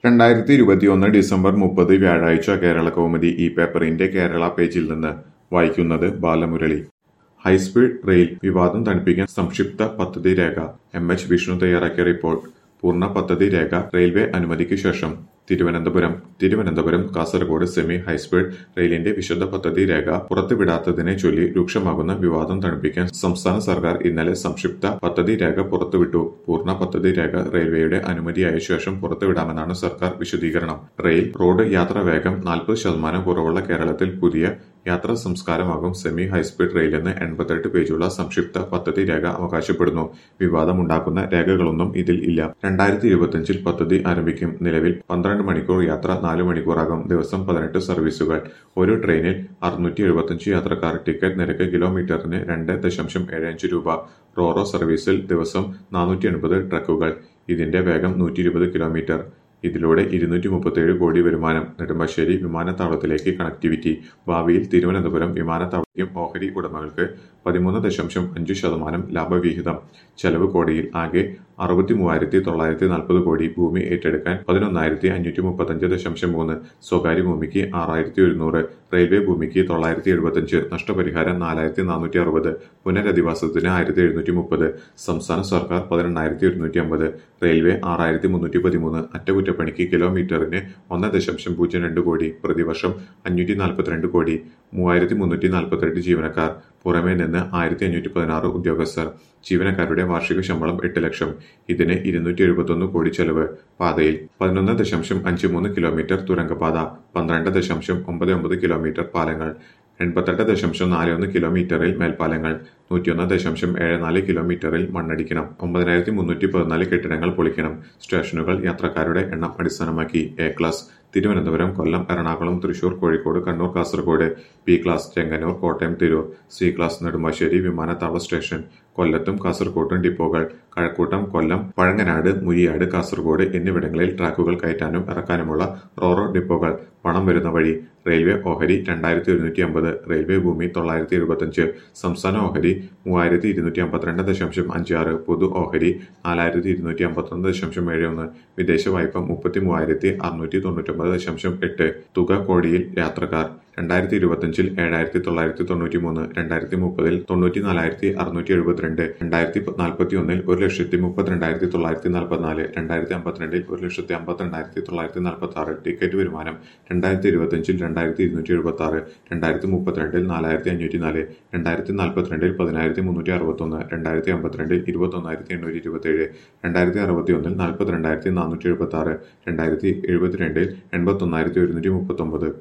രണ്ടായിരത്തി ഇരുപത്തിയൊന്ന് ഡിസംബർ മുപ്പത് വ്യാഴാഴ്ച കേരള കൗമുദി ഈ പേപ്പറിന്റെ കേരള പേജിൽ നിന്ന് വായിക്കുന്നത് ബാലമുരളി ഹൈസ്പീഡ് റെയിൽ വിവാദം തണുപ്പിക്കാൻ സംക്ഷിപ്ത പദ്ധതി രേഖ എം എച്ച് വിഷ്ണു തയ്യാറാക്കിയ റിപ്പോർട്ട് പൂർണ്ണ പദ്ധതി രേഖ റെയിൽവേ അനുമതിക്ക് ശേഷം തിരുവനന്തപുരം തിരുവനന്തപുരം കാസർഗോഡ് സെമി ഹൈസ്പീഡ് റെയിലിന്റെ വിശദ പദ്ധതി രേഖ പുറത്തുവിടാത്തതിനെ ചൊല്ലി രൂക്ഷമാകുന്ന വിവാദം തണുപ്പിക്കാൻ സംസ്ഥാന സർക്കാർ ഇന്നലെ സംക്ഷിപ്ത പദ്ധതി രേഖ പുറത്തുവിട്ടു പൂർണ്ണ പദ്ധതി രേഖ റെയിൽവേയുടെ അനുമതിയായ ശേഷം പുറത്തുവിടാമെന്നാണ് സർക്കാർ വിശദീകരണം റെയിൽ റോഡ് യാത്രാ വേഗം നാൽപ്പത് ശതമാനം കുറവുള്ള കേരളത്തിൽ പുതിയ യാത്രാ സംസ്കാരമാകും സെമി ഹൈസ്പീഡ് റെയിലെന്ന് എൺപത്തെട്ട് പേജുള്ള സംക്ഷിപ്ത പദ്ധതി രേഖ അവകാശപ്പെടുന്നു വിവാദമുണ്ടാക്കുന്ന രേഖകളൊന്നും ഇതിൽ ഇല്ല രണ്ടായിരത്തി ഇരുപത്തിയഞ്ചിൽ പദ്ധതി ആരംഭിക്കും നിലവിൽ പന്ത്രണ്ട് മണിക്കൂർ യാത്ര നാല് മണിക്കൂറാകും ദിവസം പതിനെട്ട് സർവീസുകൾ ഒരു ട്രെയിനിൽ അറുന്നൂറ്റി എഴുപത്തിയഞ്ച് യാത്രക്കാർ ടിക്കറ്റ് നിരക്ക് കിലോമീറ്ററിന് രണ്ട് ദശാംശം ഏഴ് അഞ്ച് രൂപ റോറോ സർവീസിൽ ദിവസം നാനൂറ്റി എൺപത് ട്രക്കുകൾ ഇതിന്റെ വേഗം നൂറ്റി ഇരുപത് കിലോമീറ്റർ ഇതിലൂടെ ഇരുന്നൂറ്റി മുപ്പത്തിയേഴ് കോടി വരുമാനം നെടുമ്പാശ്ശേരി വിമാനത്താവളത്തിലേക്ക് കണക്ടിവിറ്റി ഭാവിയിൽ തിരുവനന്തപുരം വിമാനത്താവളത്തിലും ഓഹരി ഉടമകൾക്ക് പതിമൂന്ന് ദശാംശം അഞ്ച് ശതമാനം ലാഭവിഹിതം ചെലവ് കോടിയിൽ ആകെ അറുപത്തി മൂവായിരത്തി തൊള്ളായിരത്തി നാൽപ്പത് കോടി ഭൂമി ഏറ്റെടുക്കാൻ പതിനൊന്നായിരത്തി അഞ്ഞൂറ്റി മുപ്പത്തഞ്ച് ദശാംശം മൂന്ന് സ്വകാര്യ ഭൂമിക്ക് ആറായിരത്തി ഒരുന്നൂറ് റെയിൽവേ ഭൂമിക്ക് തൊള്ളായിരത്തി എഴുപത്തഞ്ച് നഷ്ടപരിഹാരം നാലായിരത്തി നാനൂറ്റി അറുപത് പുനരധിവാസത്തിന് ആയിരത്തി എഴുന്നൂറ്റി മുപ്പത് സംസ്ഥാന സർക്കാർ പതിനെണ്ണായിരത്തി ഒരുന്നൂറ്റി അമ്പത് റെയിൽവേ ആറായിരത്തി മുന്നൂറ്റി പതിമൂന്ന് അറ്റകുറ്റപ്പണിക്ക് കിലോമീറ്ററിന് ഒന്ന് ദശാംശം പൂജ്യം രണ്ട് കോടി പ്രതിവർഷം അഞ്ഞൂറ്റി നാൽപ്പത്തിരണ്ട് കോടി മൂവായിരത്തി മുന്നൂറ്റി നാൽപ്പത്തിരണ്ട് ജീവനക്കാർ പുറമേ നിന്ന് ആയിരത്തി അഞ്ഞൂറ്റി പതിനാറ് ഉദ്യോഗസ്ഥർ ജീവനക്കാരുടെ വാർഷിക ശമ്പളം എട്ട് ലക്ഷം ഇതിന് ഇരുന്നൂറ്റി എഴുപത്തൊന്ന് കോടി ചെലവ് പാതയിൽ പതിനൊന്ന് ദശാംശം അഞ്ച് മൂന്ന് കിലോമീറ്റർ തുരങ്കപാത പന്ത്രണ്ട് ദശാംശം ഒമ്പത് ഒമ്പത് കിലോമീറ്റർ പാലങ്ങൾ എൺപത്തെട്ട് ദശാംശം നാല് ഒന്ന് കിലോമീറ്ററിൽ മേൽപ്പാലങ്ങൾ നൂറ്റിയൊന്ന് ദശാംശം ഏഴ് നാല് കിലോമീറ്ററിൽ മണ്ണടിക്കണം ഒമ്പതിനായിരത്തി മുന്നൂറ്റി പതിനാല് കെട്ടിടങ്ങൾ പൊളിക്കണം സ്റ്റേഷനുകൾ യാത്രക്കാരുടെ എണ്ണം അടിസ്ഥാനമാക്കി A class Thiruvananthapuram Kollam Ernakulam Thrissur Kozhikode Kannur Kasaragod B class Chengannur Kottayam Tirur C class Nedumbassery വിമാനത്താവള സ്റ്റേഷൻ കൊല്ലത്തും കാസർകോട്ടും ഡിപ്പോകൾ കഴക്കൂട്ടം കൊല്ലം പഴങ്ങനാട് മുരിയാട് കാസർഗോഡ് എന്നിവിടങ്ങളിൽ ട്രാക്കുകൾ കയറ്റാനും ഇറക്കാനുമുള്ള റോറോ ഡിപ്പോകൾ പണം വരുന്ന വഴി റെയിൽവേ ഓഹരി രണ്ടായിരത്തി ഒരുന്നൂറ്റി അമ്പത് റെയിൽവേ ഭൂമി തൊള്ളായിരത്തി എഴുപത്തിയഞ്ച് സംസ്ഥാന ഓഹരി മൂവായിരത്തി ഇരുന്നൂറ്റി അമ്പത്തിരണ്ട് ദശാംശം അഞ്ച് ആറ് പൊതു ഓഹരി നാലായിരത്തി ഇരുന്നൂറ്റി അമ്പത്തൊന്ന് ദശാംശം ഏഴ് ഒന്ന് വിദേശ വായ്പ മുപ്പത്തി മൂവായിരത്തി അറുന്നൂറ്റി തൊണ്ണൂറ്റൊമ്പത് ദശാംശം എട്ട് തുക കോടിയിൽ യാത്രക്കാർ രണ്ടായിരത്തി ഇരുപത്തിയഞ്ചിൽ ഏഴായിരത്തി തൊള്ളായിരത്തി തൊണ്ണൂറ്റി മൂന്ന് രണ്ടായിരത്തി മുപ്പതിൽ തൊണ്ണൂറ്റി നാലായിരത്തി അറുന്നൂറ്റി എഴുപത്തിരണ്ട് രണ്ടായിരത്തി നാൽപ്പത്തി ഒന്നിൽ ഒരു ലക്ഷത്തി മുപ്പത്തിരണ്ടായിരത്തി തൊള്ളായിരത്തി നാൽപ്പത്തിനാല് രണ്ടായിരത്തി അമ്പത്തിരണ്ടിൽ ഒരു ലക്ഷത്തി അമ്പത്തിരണ്ടായിരത്തി തൊള്ളായിരത്തി നാൽപ്പത്തി ആറ് ടിക്കറ്റ് വരുമാനം രണ്ടായിരത്തി ഇരുപത്തിയഞ്ചിൽ രണ്ടായിരത്തി ഇരുന്നൂറ്റി എഴുപത്തി ആറ് രണ്ടായിരത്തി മുപ്പത്തിരണ്ടിൽ നാലായിരത്തി അഞ്ഞൂറ്റി നാല് രണ്ടായിരത്തി നാൽപ്പത്തിരണ്ടിൽ പതിനായിരത്തി മുന്നൂറ്റി അറുപത്തൊന്ന് രണ്ടായിരത്തി അമ്പത്തിരണ്ടിൽ ഇരുപത്തൊന്നായിരത്തി എണ്ണൂറ്റി ഇരുപത്തിയേഴ് രണ്ടായിരത്തി അറുപത്തി ഒന്നിൽ നാൽപ്പത്തിരണ്ടായിരത്തി നാനൂറ്റി എഴുപത്തി ആറ് രണ്ടായിരത്തി എഴുപത്തിരണ്ടിൽ എൺപത്തൊന്നായിരത്തി ഒരുന്നൂറ്റി മുപ്പത്തൊമ്പത്